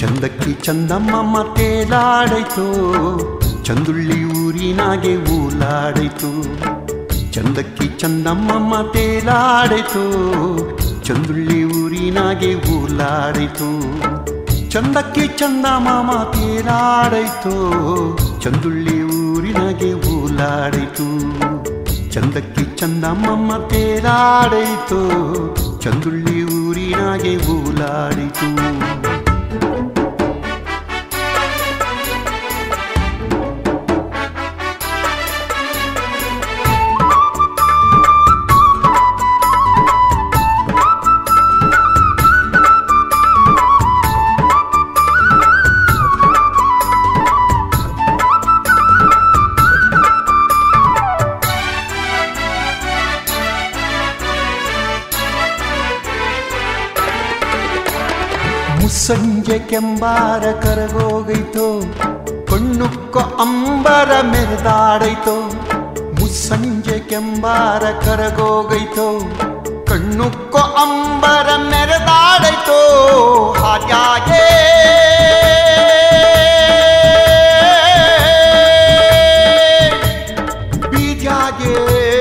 ಚಂದಕ್ಕಿ ಚಂದಮ್ಮ ತೇಲಾಡೈತು ಚಂದುಳ್ಳಿ ಊರಿನಾಗೆ ಊಲಾಡೈತು ಚಂದಕ್ಕಿ ಚಂದಮ್ಮ ತೇಲಾಡೈತು ಚಂದುಳ್ಳಿ ಊರಿನಾಗೆ ಊಲಾಡೈತು ಚಂದಕ್ಕಿ ಚಂದ ಮಾಮ ತೇಲಾಡೈತು ಚಂದುಳ್ಳಿ ಊರಿನಾಗೆ ಊಲಾಡೈತು ಚಂದಕ್ಕಿ ಚಂದ ಮಮ್ಮ ತೇಲಾಡೈತು ಚಂದುಳ್ಳಿ ಊರಿನಾಗೆ ಊಲಾಡಿತು ಮುಸ್ಸಂಜೆ ಕೆಂಬಾರ ಕರಗೋಗೈತೋ ಕಣ್ಣುಕ್ಕ ಅಂಬರ ಮೆರೆದಾಡೈತೋ ಮುಸ್ಸಂಜೆ ಕೆಂಬಾರ ಕರಗೋಗೈತೋ ಕಣ್ಣುಕ್ಕ ಅಂಬರ ಮೆರೆದಾಡೈತೋ ಹಾಗ್ಯಾಗೆ ಬೀಜಾಗೆ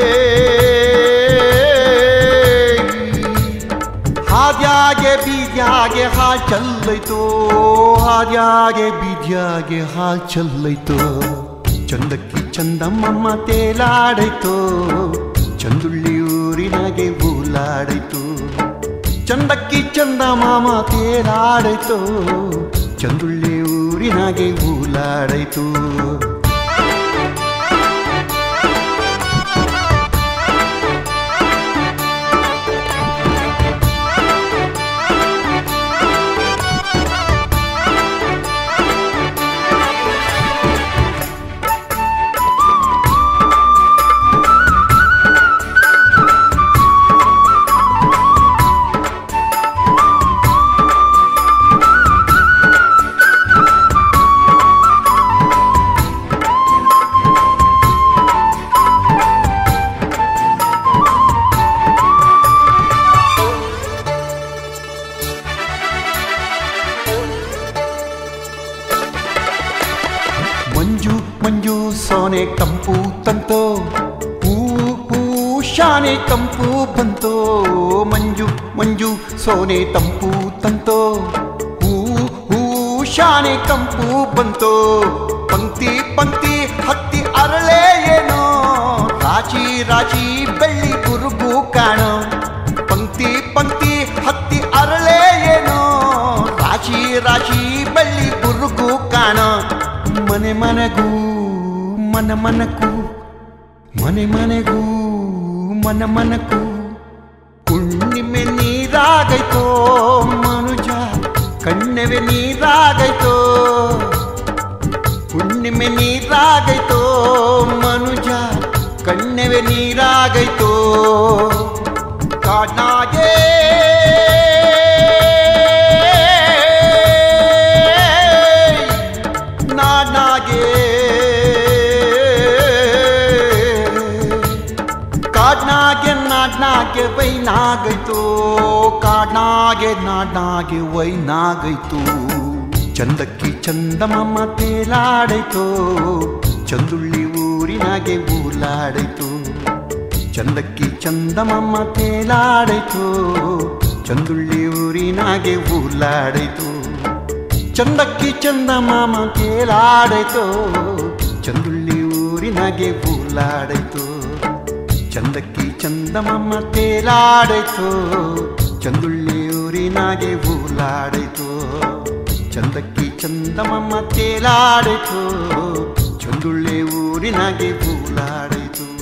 ಹಾದ್ಯಾಗೆ ಬೀದ್ಯಾಗೆ ಹಾಲ್ ಚಲ್ಲೈತೋ ಹಾದ್ಯಾಗೆ ಬೀದ್ಯಾಗೆ ಹಾಲ್ ಚಲ್ಲೈತೋ ಚಂದಕ್ಕಿ ಚಂದಮ್ಮಮ್ಮ ತೇಲಾಡೈತೋ ಚಂದುಳ್ಳಿ ಊರಿನಾಗೆ ಊಲಾಡೈತು ಚಂದಕ್ಕಿ ಚಂದ ಮಾಮ ತೇಲಾಡೈತೋ ಚಂದುಳ್ಳಿ ಊರಿನಾಗೆ ಊಲಾಡೈತು ಮಂಜು ಮಂಜು ಸೋನೆ ಕಂಪು ತಂತೋ ಹೂ ಹೂ ಶಾನೆ ಕಂಪು ಬಂತೋ ಮಂಜು ಮಂಜು ಸೋನೆ ತಂಪು ತಂತೋ ಹೂ ಹೂ ಶಾನೆ ಕಂಪು ಬಂತೋ ಪಂಕ್ತಿ ಪಂಕ್ತಿ ಹತ್ತಿ ಅರಳೆ ಏನೋ ರಾಜಿ ರಾಜಿ ಬೆಳ್ಳಿ ಗುರುಗು ಕಾಣೋ ಪಂಕ್ತಿ ಪಂಕ್ತಿ ಹತ್ತಿ ಅರಳೆ ಏನೋ ರಾಶಿ ರಾಶಿ ಬೆಳ್ಳಿ ಗುರುಗು ಕಾಣ ಮನೆ ಮನೆಗೂ ಮನ ಮನಕು ಮನೆ ಮನೆಗೂ ಮನ ಮನಕು ಹುಣ್ಣಿಮೆ ನೀರಾಗೈತೋ ಮನುಜ ಕಣ್ಣೆವೆ ನೀರಾಗೈತೋ ಹುಣ್ಣಿಮೆ ನೀರಾಗೈತೋ ಮನುಜ ಕಣ್ಣೆವೆ ನೀರಾಗೈತೋ ಕಾಡ್ನಾಗೆ ನಾಡ್ನಾಗೆ ಕಾಡ್ನಾಗೆ ನಾಡ್ನಾಗೆ ವೈನಾಗೈತು ಕಾಡ್ನಾಗೆ ನಾಡ್ನಾಗೆ ವೈನಾಗೈತು ಚಂದಕ್ಕಿ ಚಂದಮಮ್ಮ ತೇಲಾಡೈತು ಚಂದುಳ್ಳಿ ಊರಿನಾಗೆ ಊಲಾಡೈತು ಚಂದಕ್ಕಿ ಚಂದಮಮ್ಮ ತೇಲಾಡೈತು ಚಂದುಳ್ಳಿ ಊರಿನಾಗೆ ಊಲಾಡೈತು ಚಂದಕ್ಕಿ ಚಂದಮಾಮ ತೇಲಾಡೈತು ಚಂದುಳ್ಳಿ ಊರಿನಾಗೆ ಊಲಾಡೈತು ಚಂದಕ್ಕಿ ಚಂದಮಮ್ಮ ತೇಲಾಡೈತು ಚಂದುಳ್ಳಿ ಊರಿನಾಗೆ ಊಲಾಡೈತು ಚಂದಕ್ಕಿ ಚಂದಮಮ್ಮ ತೇಲಾಡೈತು ಚಂದುಳ್ಳಿ ಊರಿನಾಗೆ ಊಲಾಡೈತು